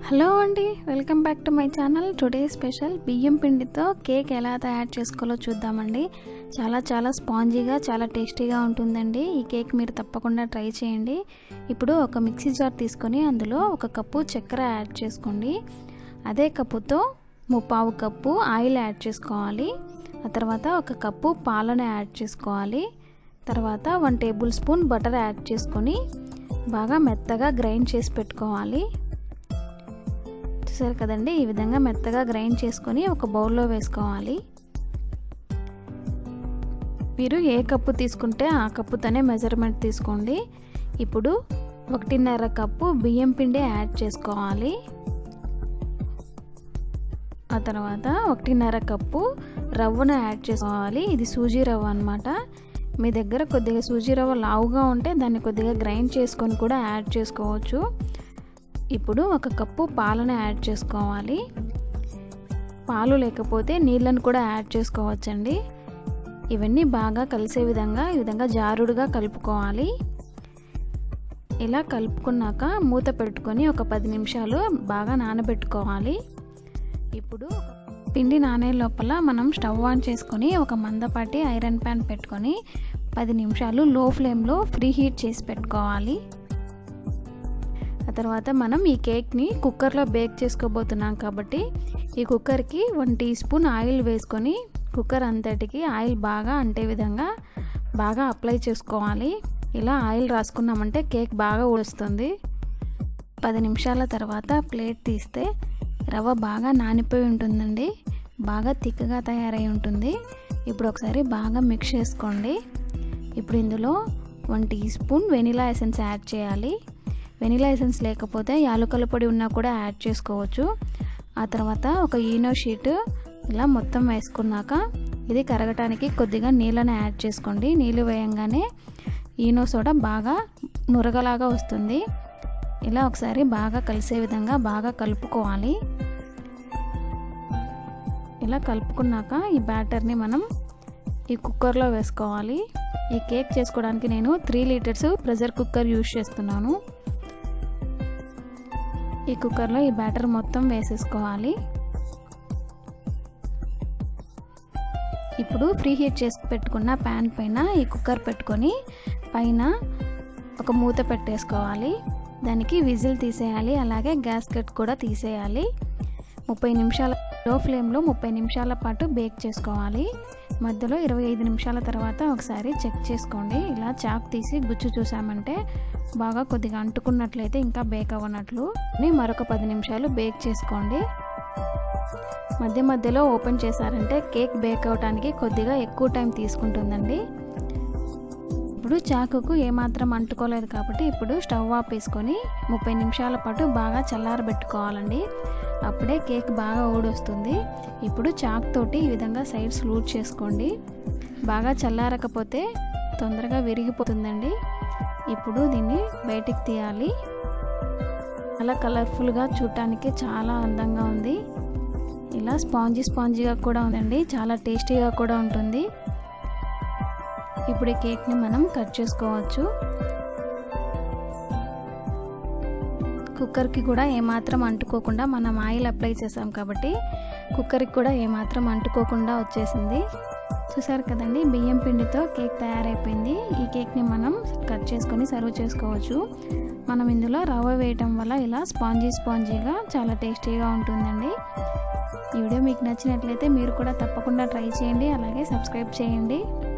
hello అండి welcome back to my channel today special బియ్యం పిండితో కేక్ ఎలా తయారు చేసుకోవాలో చూద్దామండి చాలా చాలా స్పాంజీగా చాలా టేస్టీగా ఉంటుందండి ఈ కేక్ మీరు తప్పకుండా ట్రై చేయండి ఇప్పుడు ఒక మిక్సీ జార్ తీసుకొని అందులో ఒక కప్పు చక్కెర యాడ్ చేసుకోండి అదే కప్పుతో ముప్పావు కప్పు ఆయిల్ యాడ్ చేసుకోవాలి ఆ తర్వాత ఒక కప్పు పాలను యాడ్ చేసుకోవాలి తర్వాత one tablespoon butter add చేసుకొని బాగా మెత్తగా గ్రైండ్ చేసి పెట్టుకోవాలి చూసారు కదండి ఈ విధంగా మెత్తగా గ్రైండ్ చేసుకొని ఒక బౌల్లో వేసుకోవాలి మీరు ఏ కప్పు తీసుకుంటే ఆ కప్పుతోనే మెజర్మెంట్ తీసుకోండి ఇప్పుడు ఒకటిన్నర కప్పు బియ్యం పిండి యాడ్ చేసుకోవాలి ఆ తర్వాత ఒకటిన్నర కప్పు రవ్వను యాడ్ చేసుకోవాలి ఇది సూజీ రవ్వ అనమాట మీ దగ్గర కొద్దిగా సూజీ రవ్వ లావుగా ఉంటే దాన్ని కొద్దిగా గ్రైండ్ చేసుకొని కూడా యాడ్ చేసుకోవచ్చు ఇప్పుడు ఒక కప్పు పాలను యాడ్ చేసుకోవాలి పాలు లేకపోతే నీళ్ళను కూడా యాడ్ చేసుకోవచ్చండి ఇవన్నీ బాగా కలిసే విధంగా ఈ విధంగా జారుడుగా కలుపుకోవాలి ఇలా కలుపుకున్నాక మూత పెట్టుకొని ఒక పది నిమిషాలు బాగా నానబెట్టుకోవాలి ఇప్పుడు పిండి నానే లోపల మనం స్టవ్ ఆన్ చేసుకొని ఒక మందపాటి ఐరన్ ప్యాన్ పెట్టుకొని పది నిమిషాలు లో ఫ్లేమ్లో ఫ్రీ హీట్ చేసి పెట్టుకోవాలి ఆ తర్వాత మనం ఈ కేక్ని కుక్కర్లో బేక్ చేసుకోబోతున్నాం కాబట్టి ఈ కుక్కర్కి వన్ టీ స్పూన్ ఆయిల్ వేసుకొని కుక్కర్ అంతటికి ఆయిల్ బాగా అంటే విధంగా బాగా అప్లై చేసుకోవాలి ఇలా ఆయిల్ రాసుకున్నామంటే కేక్ బాగా ఉడుస్తుంది పది నిమిషాల తర్వాత ప్లేట్ తీస్తే రవ్వ బాగా నానిపోయి ఉంటుందండి బాగా తిక్కగా తయారై ఉంటుంది ఇప్పుడు ఒకసారి బాగా మిక్స్ చేసుకోండి ఇప్పుడు ఇందులో one teaspoon vanilla essence add చేయాలి వెనిలా ఎసెన్స్ లేకపోతే యాలకుల పొడి ఉన్నా కూడా యాడ్ చేసుకోవచ్చు ఆ తర్వాత ఒక ఈనో షీట్ ఇలా మొత్తం వేసుకున్నాక ఇది కరగటానికి కొద్దిగా నీళ్ళని యాడ్ చేసుకోండి నీళ్ళు వేయంగానే ఈనో సోడా బాగా నురగలాగా వస్తుంది ఇలా ఒకసారి బాగా కలిసే విధంగా బాగా కలుపుకోవాలి ఇలా కలుపుకున్నాక ఈ బ్యాటర్ని మనం ఈ కుక్కర్లో వేసుకోవాలి ఈ కేక్ చేసుకోవడానికి నేను three litres pressure cooker use చేస్తున్నాను ఈ కుక్కర్లో ఈ బ్యాటర్ మొత్తం వేసేసుకోవాలి ఇప్పుడు ఫ్రీ హీట్ చేసి పెట్టుకున్న ప్యాన్ పైన ఈ కుక్కర్ పెట్టుకొని పైన ఒక మూత పెట్టేసుకోవాలి దానికి విజిల్ తీసేయాలి అలాగే గ్యాస్ కట్ కూడా తీసేయాలి ముప్పై నిమిషాల లో ఫ్లేమ్లో ముప్పై నిమిషాల పాటు బేక్ చేసుకోవాలి మధ్యలో ఇరవై ఐదు నిమిషాల తర్వాత ఒకసారి చెక్ చేసుకోండి ఇలా చాక్ తీసి గుచ్చు చూసామంటే బాగా కొద్దిగా అంటుకున్నట్లయితే ఇంకా బేక్ అవ్వనట్లు మరొక పది నిమిషాలు బేక్ చేసుకోండి మధ్య మధ్యలో ఓపెన్ చేశారంటే కేక్ బేక్ అవడానికి కొద్దిగా ఎక్కువ టైం తీసుకుంటుందండి ఇప్పుడు చాకుకు ఏమాత్రం అంటుకోలేదు కాబట్టి ఇప్పుడు స్టవ్ ఆఫ్ వేసుకొని ముప్పై నిమిషాల పాటు బాగా చల్లారబెట్టుకోవాలండి అప్పుడే కేక్ బాగా ఊడొస్తుంది ఇప్పుడు చాక్ తోటి ఈ విధంగా సైడ్స్ లూట్ చేసుకోండి బాగా చల్లారకపోతే తొందరగా విరిగిపోతుందండి ఇప్పుడు దీన్ని బయటికి తీయాలి అలా కలర్ఫుల్గా చూడటానికి చాలా అందంగా ఉంది ఇలా స్పాంజీ స్పాంజీగా కూడా ఉందండి చాలా టేస్టీగా కూడా ఉంటుంది ఇప్పుడు ఈ కేక్ని మనం కట్ చేసుకోవచ్చు కుక్కర్కి కూడా ఏమాత్రం అంటుకోకుండా మనం ఆయిల్ అప్లై చేసాం కాబట్టి కుక్కర్కి కూడా ఏమాత్రం అంటుకోకుండా వచ్చేసింది చూసారు కదండి బియ్యం పిండితో కేక్ తయారైపోయింది ఈ కేక్ని మనం కట్ చేసుకొని సర్వ్ చేసుకోవచ్చు మనం ఇందులో రవ్వ వేయటం వల్ల ఇలా స్పాంజీ స్పాంజీగా చాలా టేస్టీగా ఉంటుందండి ఈ వీడియో మీకు నచ్చినట్లయితే మీరు కూడా తప్పకుండా ట్రై చేయండి అలాగే సబ్స్క్రైబ్ చేయండి